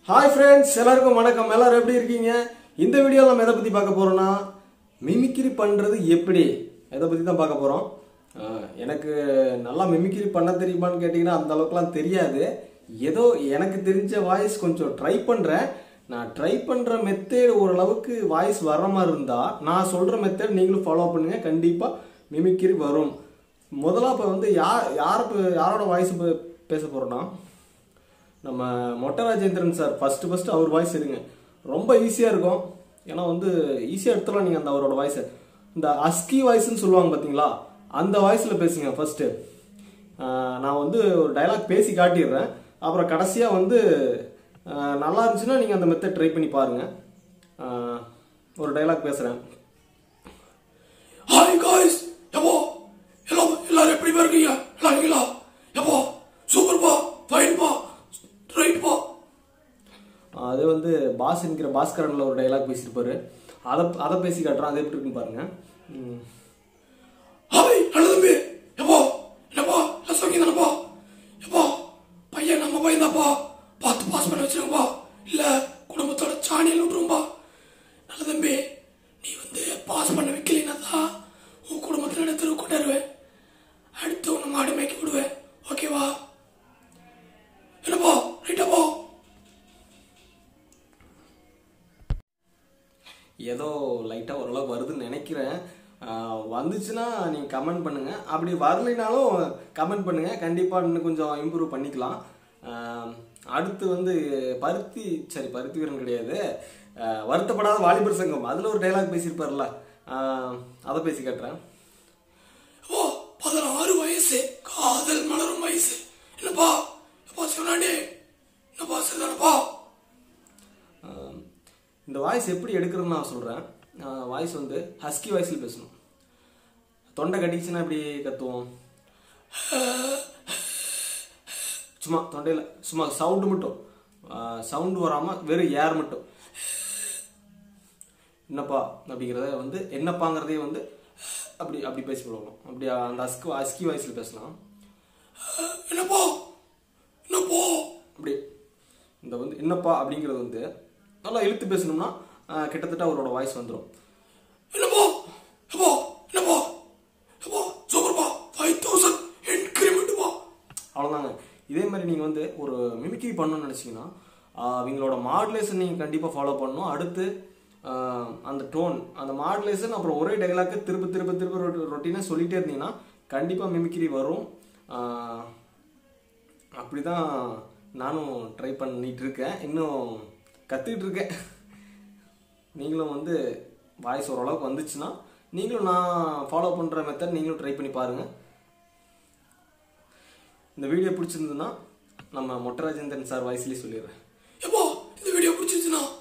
Hi friends எல்லாருக்கும் வணக்கம் எல்லாரும் எப்படி இருக்கீங்க இந்த வீடியோவில் நம்ம எதை பற்றி பார்க்க போகிறோம்னா மிமிக்ரி பண்ணுறது எப்படி எதை பற்றி தான் பார்க்க போகிறோம் எனக்கு நல்லா மிமிக்ரி பண்ண தெரியுமான்னு கேட்டிங்கன்னா அந்த அளவுக்குலாம் தெரியாது ஏதோ எனக்கு தெரிஞ்ச வாய்ஸ் கொஞ்சம் ட்ரை பண்ணுறேன் நான் ட்ரை பண்ணுற மெத்தேட் ஓரளவுக்கு வாய்ஸ் வர்ற மாதிரி இருந்தால் நான் சொல்கிற மெத்தேட் நீங்களும் ஃபாலோ பண்ணுங்கள் கண்டிப்பாக மிமிக்ரி வரும் முதல்ல இப்போ வந்து யார் யார் இப்போ யாரோட வாய்ஸ் இப்போ பேச போகிறோன்னா நம்ம Mottai Rajendran sir first first அவர் வாய்ஸ் எடுங்க ரொம்ப ஈஸியாக இருக்கும் ஏன்னா வந்து ஈஸியாக எடுத்துடலாம் நீங்கள் அந்த அவரோட வாய்ஸை இந்த அஸ்கி வாய்ஸ்னு சொல்லுவாங்க பார்த்தீங்களா அந்த வாய்ஸில் பேசுங்க ஃபர்ஸ்ட்டு நான் வந்து ஒரு டைலாக் பேசி காட்டிடுறேன் அப்புறம் கடைசியாக வந்து ஆஹ், நல்லா இருந்துச்சுன்னா நீங்கள் அந்த மெத்தட் ட்ரை பண்ணி பாருங்கள் ஆஹ், ஒரு டைலாக் பேசுகிறேன் ஹாய் காய்ஸ் எப்போ எல்லாம் எல்லாரும் எப்படி இருக்கீங்க நல்லா இருக்கீங்களா எப்போ சூப்பர்ப்பா ஃபைன்பா ரைட்ப்பா அது வந்து பாஸ் என்கிற பாஸ்கரனில் ஒரு டைலாக் பேசியிருப்பாரு அதை அதை பேசி காட்டுறேன் அது எப்படி இருக்குன்னு பாருங்க ம். ஹாய் நல்ல தம்பி எப்போ என்னப்பா எல்லாம் சௌக்கியம் தானப்பா எப்போ பையன் நம்ம பையன் தான்ப்பா பார்த்து பாஸ் பண்ண வச்சிருங்கப்பா இல்ல குடும்பத்தோட சாணியில் விட்டுரும்பா நல்ல தம்பி நீ வந்து பாஸ் பண்ண வைக்கலைன்னா தான் உன் குடும்பத்தில் இடத்துல கொண்டாடுவேன் அடுத்து உன்னை மாடு மேய்க்க விடுவேன் ஓகேவா என்னப்பா ரைட்டாப்பா ஏதோ லைட்டாக ஓரளவு வருதுன்னு நினைக்கிறேன் ஆஹ் வந்துச்சுன்னா நீங்கள் கமெண்ட் பண்ணுங்கள் அப்படி வரலைனாலும் கமெண்ட் பண்ணுங்கள் கண்டிப்பாக இன்னும் கொஞ்சம் இம்ப்ரூவ் பண்ணிக்கலாம் ஆஹ் அடுத்து வந்து பருத்தி சரி பருத்தி வீரன் கிடையாது ஆஹ் வருத்தப்படாத வாலிபர் சங்கம் அதில் ஒரு டைலாக் பேசியிருப்பார்ல ஆஹ் அதை பேசி காட்டுறேன் ஓ பதினாறு வயசு காதல் மலரும் வயசு என்னப்பா எப்பா சிவனாண்டி என்னப்பா சரிதானப்பா ஆஹ் இந்த வாய்ஸ் எப்படி எடுக்கிறதுன்னு நான் சொல்கிறேன் வாய்ஸ் வந்து ஹஸ்கி வாய்ஸில் பேசணும் தொண்டை கட்டிச்சுன்னா எப்படி கத்துவோம் சும்மா தொண்டையில் சும்மா சவுண்டு மட்டும் சவுண்டு வராமல் வெறும் ஏர் மட்டும் என்னப்பா அப்படிங்கிறத வந்து என்னப்பாங்கிறதே வந்து அப்படி அப்படி பேசி போடணும் அப்படி அந்த அஸ்கி அஸ்கி வாய்ஸில் பேசலாம் என்னப்பா என்னப்பா அப்படி இந்த வந்து என்னப்பா அப்படிங்கிறது வந்து நல்லா இழுத்து பேசணும்னா ஆஹ், கிட்டத்தட்ட அவரோட வாய்ஸ் வந்துடும் என்னப்பா எப்பா என்னப்பா எப்பா சூப்பர்ப்பா ஃபைவ் தௌசண்ட் இன்க்ரிமெண்ட்ப்பா அவ்வளோதாங்க இதே மாதிரி நீங்கள் வந்து ஒரு மிமிக்ரி பண்ணணும்னு நினச்சிங்கன்னா அவங்களோட மாடுலேஷன் நீங்கள் கண்டிப்பாக ஃபாலோ பண்ணணும் அடுத்து ஆஹ், அந்த டோன் அந்த மாடுலேஷன் அப்புறம் ஒரே டைலாக்கு திரும்ப திரும்ப திரும்ப ரொட்டீனாக சொல்லிட்டே இருந்தீங்கன்னா கண்டிப்பாக மிமிக்ரி வரும் ஆஹ், அப்படிதான் நானும் ட்ரை பண்ணிட்டு இருக்கேன் இன்னும் கற்றுக்கிட்டு இருக்கேன் நீங்களும் வந்து வாய்ஸ் ஓரளவுக்கு வந்துச்சுன்னா நீங்களும் நான் ஃபாலோ பண்ணுற மெத்தட் நீங்களும் ட்ரை பண்ணி பாருங்கள் இந்த வீடியோ பிடிச்சிருந்ததுன்னா நம்ம மொட்டராஜேந்திரன் சார் வாய்ஸ்லேயே சொல்லிடுறேன் எப்பா இந்த வீடியோ பிடிச்சிருச்சுன்னா